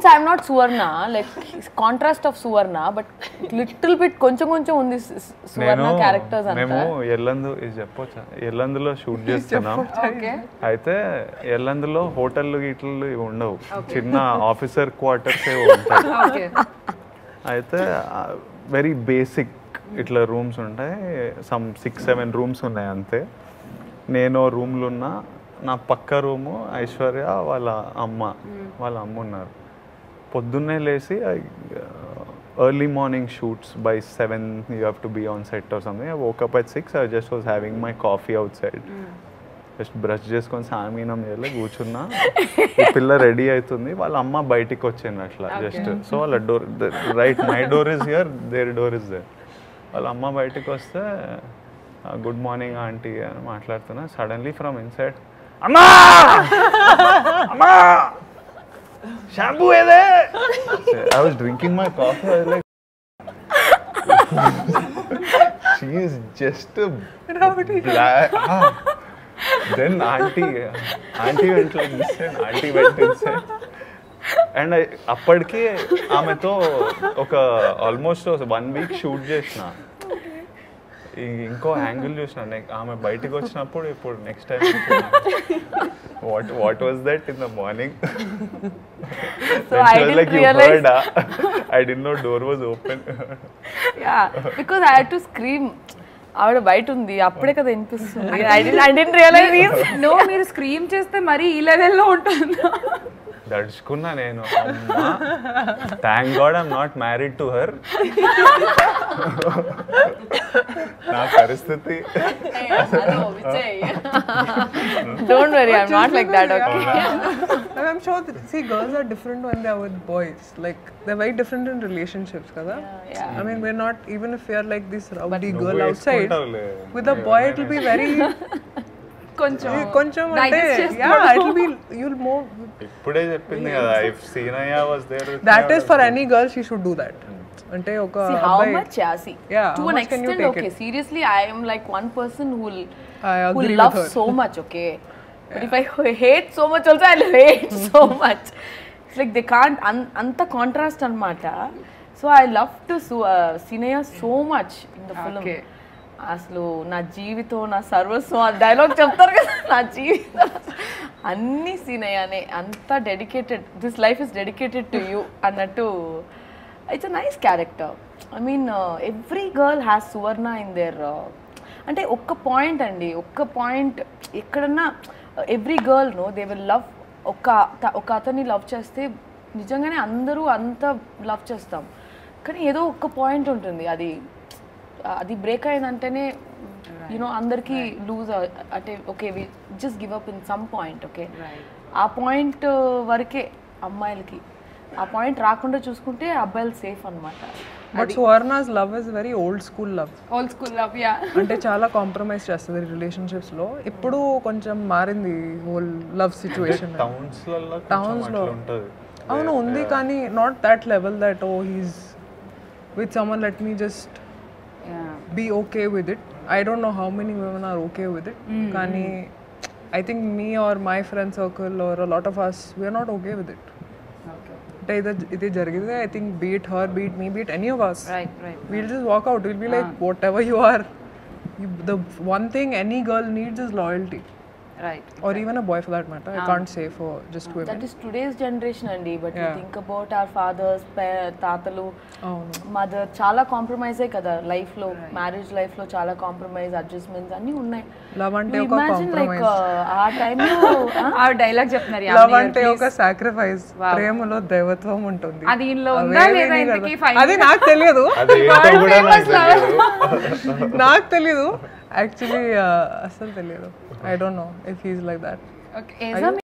Since I'm not Suvarna like contrast of Suvarna but little bit కొంచెం కొంచెం ఉంది సు- సువర్ణ నేను క్యారెక్టర్స్ మేము అంతా ఎల్లందు ఇది చెప్పొచ్చా ఎల్లందులో షూట్ చేస్తున్నాం ఓకే అయితే ఎల్లందులో హోటళ్ళు గిట్లు ఇవి ఉండవు చిన్న ఆఫీసర్ క్వార్టర్స్ ఉంటాయి ఓకే అయితే వెరీ బేసిక్ ఇట్లా రూమ్స్ ఉంటాయి సమ్ సిక్స్ సెవెన్ రూమ్స్ ఉన్నాయి అంతే నేను రూమ్లో ఉన్నా నా పక్క రూము ఐశ్వర్య వాళ్ళ అమ్మ వాళ్ళ అమ్మ ఉన్నారు పొద్దున్నే లేచి early morning shoots by seven you have to be on set or something I woke up at six I just was having my coffee outside just brush చేసుకొని సామీనం చేయలే కూర్చున్నా ఈ పిల్ల రెడీ అవుతుంది వాళ్ళ అమ్మ బయటికి వచ్చింది అట్లా జస్ట్ సో వాళ్ళ door right my door is here there door is there వాళ్ళ అమ్మ బయటికి వస్తే గుడ్ మార్నింగ్ ఆంటీ అని మాట్లాడుతున్నా సడన్లీ ఫ్రమ్ ఇన్సైడ్ అమ్మా అమ్మా షాంపూ ఏదే I was drinking my coffee like she is just black. Ah. Then auntie, auntie went like this and auntie went inside. And అప్పటికి ఆమెతో ఒక ఆల్మోస్ట్ వన్ వీక్ షూట్ చేసిన ఈ- ఇంకో యాంగిల్ చూసిన నెక్ ఆమె బయటికి వచ్చినప్పుడు ఇప్పుడు next time what what was that in the morning So I didn't like you realize- heard I d know door was open yeah because I to scream ఆవిడ బయట ఉంది అప్పుడే కదా వినిపిస్తుంది I d I didn't realize no మీరు scream చేస్తే మరీ ఈ లెవెల్లో ఉంటుందా దడుచుకున్నా నేను thank God I'm not married to her నా పరిస్థితి don't worry I'm not like that okay And I'm sure that, see, girls are different when they're with boys. Like, they're very different in relationships, kada? yeah. I mean, we're not, even if we are like this rowdy నువ్వు girl outside, వేసుకుంటావులే. with a boy, it'll be very. కొంచెం కొంచెం అంటే digest yeah it'll be you'll more ఇప్పుడే చెప్పింది కదా if Seenaiah was there that is for any girl she should do that అంటే ఒక See how అబ్బాయి much, yeah. See, Yeah, to how an much can you extent, take okay. it? Seriously, I am like one person who will I who agree with loves her. so much, okay. But if I hate so much, also I'll hate so much. It's like they can't. An, anta contrast anmata. So I love to su- uh, Sinaya so much in the film. Okay. అసలు నా జీవితం నా సర్వస్వం ఆ dialogue చెప్తారు కదా నా జీవితం అన్ని సీనయ్యనే అంత dedicated this life is dedicated to you అన్నట్టు it's a nice character I mean every girl has Suvarna in there అంటే ఒక్క పాయింట్ అండి ఒక్క పాయింట్ ఎక్కడన్నా every girl know they will love ఒక త- ఒక అతన్ని లవ్ చేస్తే నిజంగానే అందరూ అంత లవ్ చేస్తాం కానీ ఏదో ఒక్క పాయింట్ ఉంటుంది అది అది బ్రేక్ అయిందంటేనే యూనో అందరికీ లూజ్ అంటే okay we just give up in some point okay ఆ పాయింట్ వరకే అమ్మాయిలకి ఆ పాయింట్ రాకుండా చూసుకుంటే అబ్బాయిలు సేఫ్ అన్నమాట but Suvarna's love is very old school love old school love yeah అంటే చాలా కాంప్రమైజ్ చేస్తుంది రిలేషన్షిప్స్ లో ఇప్పుడు కొంచెం మారింది హోల్ లవ్ సిచ్యువేషన్ టౌన్స్ లలో Towns లో. ఉంటది అవును ఉంది కానీ not that level that oh he's with someone let me just be okay with it I don't know how many women are okay with it కానీ I think me or my friend circle or lot of us we're not okay with it అంటే ఇది ఇది జరిగితే I think beat her beat me beat any of us right right we'll just walk out. We'll be like, whatever you are, you, the one thing any girl needs is loyalty. Right Or even a boy for that matter. I can't say for just women. That is today's generation అండి but you Yeah. Think about our fathers తాతలు అవును mother చాలా కాంప్రమైజే కదా life లో marriage life లో చాలా compromise adjustments అన్ని ఉన్నాయి లవ్ అంటే You ఒక imagine like కాంప్రమైజ్ ఆ టైంలో ఆ డైలాగ్ చెప్తున్నారు లవ్ యామిని అంటే గారు, ఒక సాక్రిఫైస్ ప్రేమలో దైవత్వం ఉంటుంది అది ఈయనలో ఉందా అవేమీ లేదా నీకు ఇంతకీ అర్థం- final అది నాకు తెలియదు అది ఏంటో కూడా నాకు తెలియదు నాకు తెలియదు యాక్చువల్లీ అసలు తెలియదు I don't know if he's like that Okay, ఏజా